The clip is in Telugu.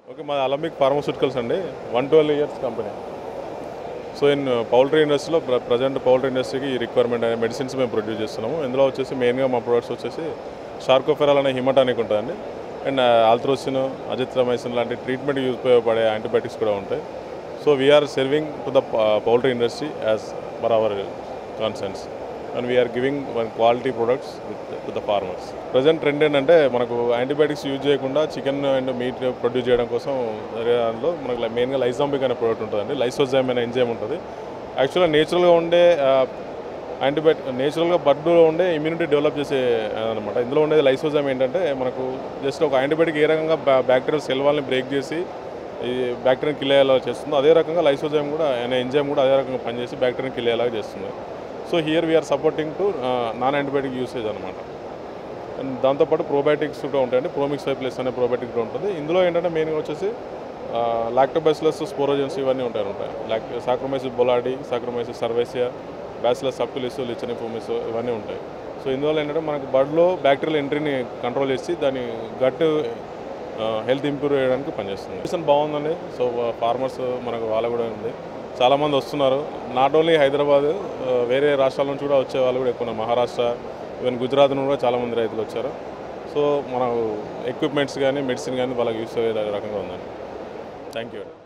ఓకే మాది అలమిక్ ఫార్మస్యూటికల్స్ అండి one twelve years company so in poultry ఇండస్ట్రీలో ప్రజెంట్ పౌల్ట్రీ ఇండస్ట్రీకి ఈ రిక్వైర్మెంట్ అనే మెడిసిన్స్ మేము ప్రొడ్యూస్ చేస్తున్నాము ఇందులో వచ్చేసి మెయిన్గా మా ప్రొడక్ట్స్ వచ్చేసి షార్కోఫెరాల్ అనే హిమటానిక్ ఉంటుందండి అండ్ ఆల్త్రోసిన్ అజిత్రమైసిన్ లాంటి ట్రీట్మెంట్ యూజ్ ఉపయోగపడే యాంటీబయాటిక్స్ కూడా ఉంటాయి so we are serving to the poultry industry as per our concerns and we are giving one quality products with to the farmers present trend ఏంటంటే మనకు యాంటీబయాటిక్స్ యూజ్ చేయకుండా చికెన్ అండ్ మీట్ ప్రొడ్యూస్ చేయడం కోసం వేరే దాంట్లో మనకు మెయిన్గా లైజాంబిక్ అనే ప్రోడక్ట్ ఉంటుందండి లైసోజైమ్ అనే ఎంజైమ్ ఉంటుంది యాక్చువల్గా నేచురల్గా ఉండే యాంటీబయాటిక్ నేచురల్గా బర్డ్లో ఉండే ఇమ్యూనిటీ డెవలప్ చేసే అనమాట ఇందులో ఉండేది లైసోజైమ్ ఏంటంటే మనకు జస్ట్ ఒక యాంటీబయాటిక్ ఏ రకంగా బ్యాక్టీరియల్ సెల్ వాళ్ళని బ్రేక్ చేసి ఈ బ్యాక్టీరియన్ కిల్ అయ్యేలా చేస్తుందో అదే రకంగా లైసోజైమ్ కూడా అనే ఎంజైమ్ కూడా అదే రకంగా పనిచేసి బ్యాక్టీరియన్ కిల్ అయ్యేలాగా చేస్తుంది so here we are supporting to non antibiotic usage అనమాట అండ్ దాంతోపాటు ప్రోబయాటిక్స్ కూడా ఉంటాయండి ప్రోమిక్స్ ప్లస్ అనే ప్రోబయాటిక్ కూడా ఉంటుంది ఇందులో ఏంటంటే మెయిన్గా వచ్చేసి లాక్టోబైసిలస్ స్పోరోజన్స్ ఇవన్నీ ఉంటాయి ఉంటాయి లాక్ సాక్రోమైసిస్ బొలాడి సాక్రోమైసిస్ సర్వేసియా బ్యాసిలస్ సప్టిలిస్ లిచనిఫోమిస్ ఇవన్నీ ఉంటాయి సో ఇందువల్ల ఏంటంటే మనకు బర్డ్లో బ్యాక్టీరియల్ ఎంట్రీని కంట్రోల్ చేసి దాని గట్ హెల్త్ ఇంప్రూవ్ చేయడానికి పనిచేస్తుంది మిషన్ బాగుందండి సో ఫార్మర్స్ మనకు వాళ్ళ కూడా ఉంది చాలామంది వస్తున్నారు నాట్ ఓన్లీ హైదరాబాద్ ఆ, వేరే రాష్ట్రాల నుంచి కూడా వచ్చే వాళ్ళు కూడా ఎక్కువ ఉన్నారు. మహారాష్ట్ర ఈవెన్ గుజరాత్ నుండి కూడా చాలామంది రైతులు వచ్చారు సో మనకు ఎక్విప్మెంట్స్ కానీ మెడిసిన్ కానీ వాళ్ళకి యూస్ అయ్యే రకంగా ఉందండి థ్యాంక్ యూ